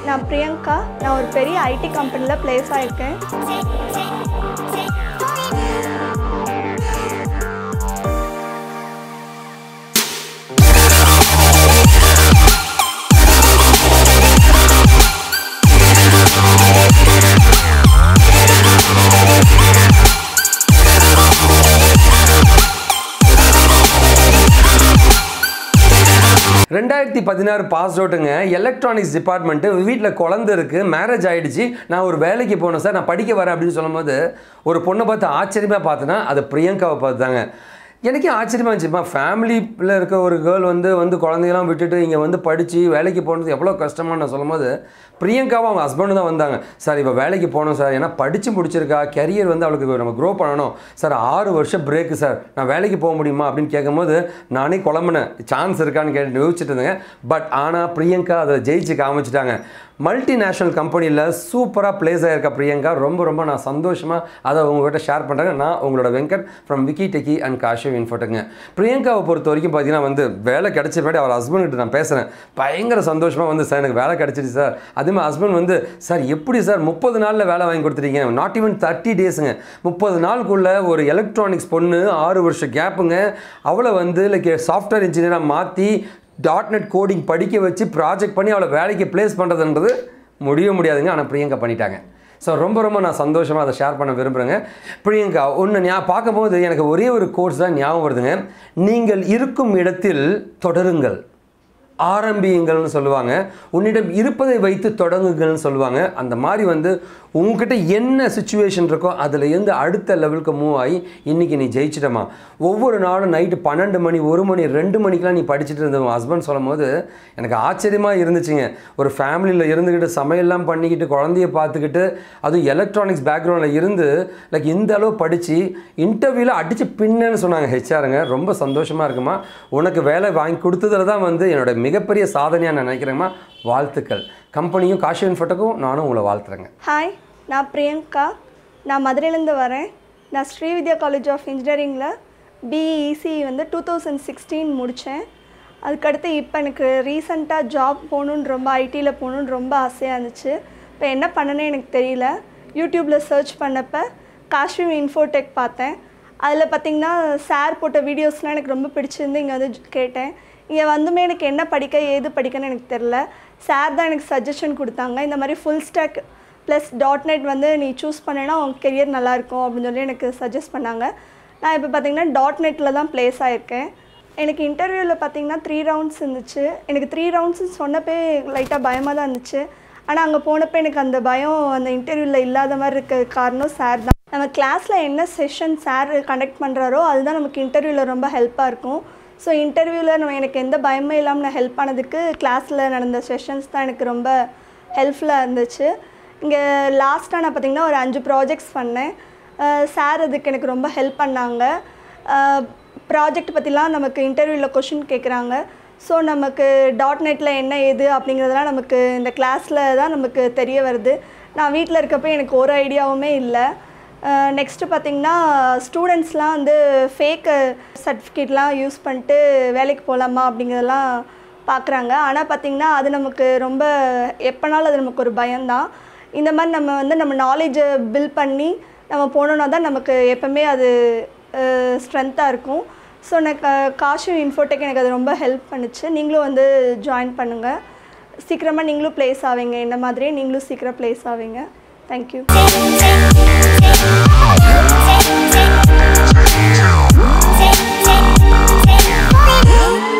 நான் பிரியங்கா நான் ஒரு பெரிய ஐடி கம்பெனியில் ப்ளேஸ் ஆயிருக்கேன் ரெண்டாயிரத்தி பதினாறு பாஸ் அவுட்டுங்க எலக்ட்ரானிக்ஸ் டிபார்ட்மெண்ட்டு வீட்டில் குழந்தை இருக்குது மேரேஜ் ஆயிடுச்சு நான் ஒரு வேலைக்கு போனேன் சார் நான் படிக்க வரேன் அப்படின்னு சொல்லும்போது ஒரு பொண்ணை பார்த்து ஆச்சரியமாக பார்த்தேன்னா அது பிரியங்காவை பார்த்தாங்க எனக்கே ஆச்சரியமாக இருந்துச்சுப்பா ஃபேமிலியில் இருக்க ஒரு கேர்ள் வந்து வந்து குழந்தையெல்லாம் விட்டுட்டு இங்கே வந்து படித்து வேலைக்கு போனது எவ்வளோ கஷ்டமாக நான் சொல்லும்போது பிரியங்காவும் அவங்க ஹஸ்பண்டு தான் வந்தாங்க சார் இப்போ வேலைக்கு போகணும் சார் ஏன்னா படித்து முடிச்சிருக்கா கரியர் வந்து அவளுக்கு நம்ம க்ரோ பண்ணணும் சார் ஆறு வருஷம் பிரேக்கு சார் நான் வேலைக்கு போக முடியுமா அப்படின்னு கேட்கும்போது நானே குழம்புனேன் சான்ஸ் இருக்கான்னு கேட்டு யோசிச்சுட்டு இருந்தேங்க பட் ஆனால் பிரியங்கா அதை ஜெயிச்சு காமிச்சிட்டாங்க மல்டிநேஷ்னல் கம்பெனியில் சூப்பராக ப்ளேஸ் ஆகிருக்க பிரியங்கா ரொம்ப ரொம்ப நான் சந்தோஷமாக அதை உங்கள்கிட்ட ஷேர் பண்ணுறேங்க நான் உங்களோட Venkat from Vicky techie and காஷிவ் இன்ஃபோட்டுங்க பிரியங்காவை பொறுத்த வரைக்கும் பார்த்தீங்கன்னா வந்து வேலை கிடைச்ச பின்னாடி அவர் ஹஸ்பண்ட்கிட்ட நான் பேசுகிறேன் பயங்கர சந்தோஷமாக வந்து சார் எனக்கு வேலை கிடச்சிச்சு சார் அதேமாதிரி ஹஸ்பண்ட் வந்து சார் எப்படி சார் முப்பது நாளில் வேலை வாங்கி கொடுத்துட்டீங்க நாட் ஈவன் தேர்ட்டி டேஸுங்க முப்பது நாளுக்குள்ளே ஒரு எலக்ட்ரானிக்ஸ் பொண்ணு ஆறு வருஷம் கேப்புங்க அவளை வந்து லைக் சாஃப்ட்வேர் இன்ஜினியராக மாற்றி டாட் நெட் கோடிங் படிக்க வச்சு ப்ராஜெக்ட் பண்ணி அவளை வேலைக்கு ப்ளேஸ் பண்ணுறதுன்றது முடிய முடியாதுங்க ஆனால் பிரியங்கா பண்ணிட்டாங்க ஸோ ரொம்ப ரொம்ப நான் சந்தோஷமாக அதை ஷேர் பண்ண விரும்புகிறேங்க பிரியங்கா ஒன்று ஞா பார்க்கும்போது எனக்கு ஒரே ஒரு கோர்ஸ் தான் ஞாபகம் வருதுங்க நீங்கள் இருக்கும் இடத்தில் தொடருங்கள் ஆரம்பியுங்கள்னு சொல்லுவாங்க உன்னிடம் இருப்பதை வைத்து தொடங்குங்கள்னு சொல்லுவாங்க அந்த மாதிரி வந்து உங்ககிட்ட என்ன சுச்சுவேஷன் இருக்கோ அதில் இருந்து அடுத்த லெவலுக்கு மூவ் ஆகி இன்றைக்கி நீ ஜெயிச்சிட்டமா ஒவ்வொரு நாளும் நைட்டு பன்னெண்டு மணி ஒரு மணி ரெண்டு மணிக்கெலாம் நீ படிச்சுட்டு இருந்த உன் ஹஸ்பண்ட் சொல்லும் போது எனக்கு ஆச்சரியமாக இருந்துச்சுங்க ஒரு ஃபேமிலியில் இருந்துக்கிட்டு சமையல்லாம் பண்ணிக்கிட்டு குழந்தைய பார்த்துக்கிட்டு அதுவும் எலக்ட்ரானிக்ஸ் பேக்ரவுண்டில் இருந்து லைக் இந்த அளவு படித்து இன்டர்வியூவில் அடித்து பின்னன்னு சொன்னாங்க ஹெச்ஆருங்க ரொம்ப சந்தோஷமாக இருக்குமா உனக்கு வேலை வாங்கி கொடுத்ததுல தான் வந்து என்னோட மிகப்பெரிய சாதனையாக நான் நினைக்கிறேங்கம்மா வாழ்த்துக்கள் கம்பெனியும் காஷி இன்ஃபோட்டுக்கும் நானும் உங்களை வாழ்த்துறேங்க ஹாய் நான் பிரியங்கா நான் மதுரையிலேருந்து வரேன் நான் ஸ்ரீவித்யா காலேஜ் ஆஃப் இன்ஜினியரிங்கில் பிஇசி வந்து டூ தௌசண்ட் சிக்ஸ்டீன் முடித்தேன் அதுக்கடுத்து இப்போ எனக்கு ரீசண்டாக ஜாப் போகணுன்னு ரொம்ப ஐடியில் போகணுன்னு ரொம்ப ஆசையாக இருந்துச்சு இப்போ என்ன பண்ணனே எனக்கு தெரியல யூடியூப்பில் சர்ச் பண்ணப்போ காஷ்மீர் இன்ஃபோடெக் பார்த்தேன் அதில் பார்த்தீங்கன்னா சார் போட்ட வீடியோஸ்லாம் எனக்கு ரொம்ப பிடிச்சிருந்து இங்கே வந்து கேட்டேன் இங்கே வந்துமே எனக்கு என்ன படிக்க ஏது படிக்கன்னு எனக்கு தெரில சார் தான் எனக்கு சஜஷன் கொடுத்தாங்க இந்த மாதிரி full stack plus dot net வந்து நீ சூஸ் பண்ணேன்னா உன் கெரியர் நல்லாயிருக்கும் அப்படின்னு சொல்லி எனக்கு சஜஸ்ட் பண்ணாங்க நான் இப்போ பார்த்தீங்கன்னா டாட் நெட்டில் தான் ப்ளேஸ் ஆகிருக்கேன் எனக்கு இன்டர்வியூவில் பார்த்தீங்கன்னா த்ரீ ரவுண்ட்ஸ் இருந்துச்சு எனக்கு த்ரீ ரவுண்ட்ஸ் சொன்னப்பே லைட்டாக பயமாக தான் இருந்துச்சு ஆனால் அங்கே போனப்போ எனக்கு அந்த பயம் அந்த இன்டர்வியூவில் இல்லாத மாதிரி இருக்க காரணம் சார் தான் நம்ம கிளாஸில் என்ன செஷன் சார் கண்டக்ட் பண்ணுறாரோ அதுதான் நமக்கு இன்டர்வியூவில் ரொம்ப ஹெல்ப்பாக இருக்கும் ஸோ இன்டர்வியூவில் நம்ம எனக்கு எந்த பயமே இல்லாமல் நான் ஹெல்ப் பண்ணதுக்கு கிளாஸில் நடந்த செஷன்ஸ் தான் எனக்கு ரொம்ப ஹெல்ப்ஃபுல்லாக இருந்துச்சு இங்கே லாஸ்ட்டாக நான் பார்த்திங்கன்னா ஒரு அஞ்சு ப்ராஜெக்ட்ஸ் பண்ணேன் சார் அதுக்கு எனக்கு ரொம்ப ஹெல்ப் பண்ணாங்க ப்ராஜெக்ட் பற்றிலாம் நமக்கு இன்டர்வியூவில் கொஷின் கேட்குறாங்க ஸோ நமக்கு டாட் நெட்டில் என்ன ஏது அப்படிங்கிறதெல்லாம் நமக்கு இந்த கிளாஸில் தான் நமக்கு தெரிய வருது நான் வீட்டில் இருக்கப்போ எனக்கு ஒரு ஐடியாவுமே இல்லை நெக்ஸ்ட்டு பார்த்திங்கன்னா ஸ்டூடெண்ட்ஸ்லாம் வந்து ஃபேக்கு சர்டிஃபிகேட்லாம் யூஸ் பண்ணிட்டு வேலைக்கு போகலாமா அப்படிங்கிறதெல்லாம் பார்க்குறாங்க ஆனால் பார்த்திங்கன்னா அது நமக்கு ரொம்ப எப்போனாலும் அது நமக்கு ஒரு பயம்தான் இந்த மாதிரி நம்ம வந்து நம்ம நாலேஜை பில்ட் பண்ணி நம்ம போனோன்னா தான் நமக்கு எப்போவுமே அது ஸ்ட்ரென்த்தாக இருக்கும் ஸோ எனக்கு காஷு இன்ஃபோடெக் எனக்கு அது ரொம்ப ஹெல்ப் பண்ணுச்சு நீங்களும் வந்து ஜாயின் பண்ணுங்கள் சீக்கிரமாக நீங்களும் ப்ளேஸ் ஆவீங்க இந்த மாதிரியே நீங்களும் சீக்கிரம் ப்ளேஸ் ஆவீங்க thank you Take, take, take, take, take, take, take, take, take, take, take, take, take, take, take, take, take, take,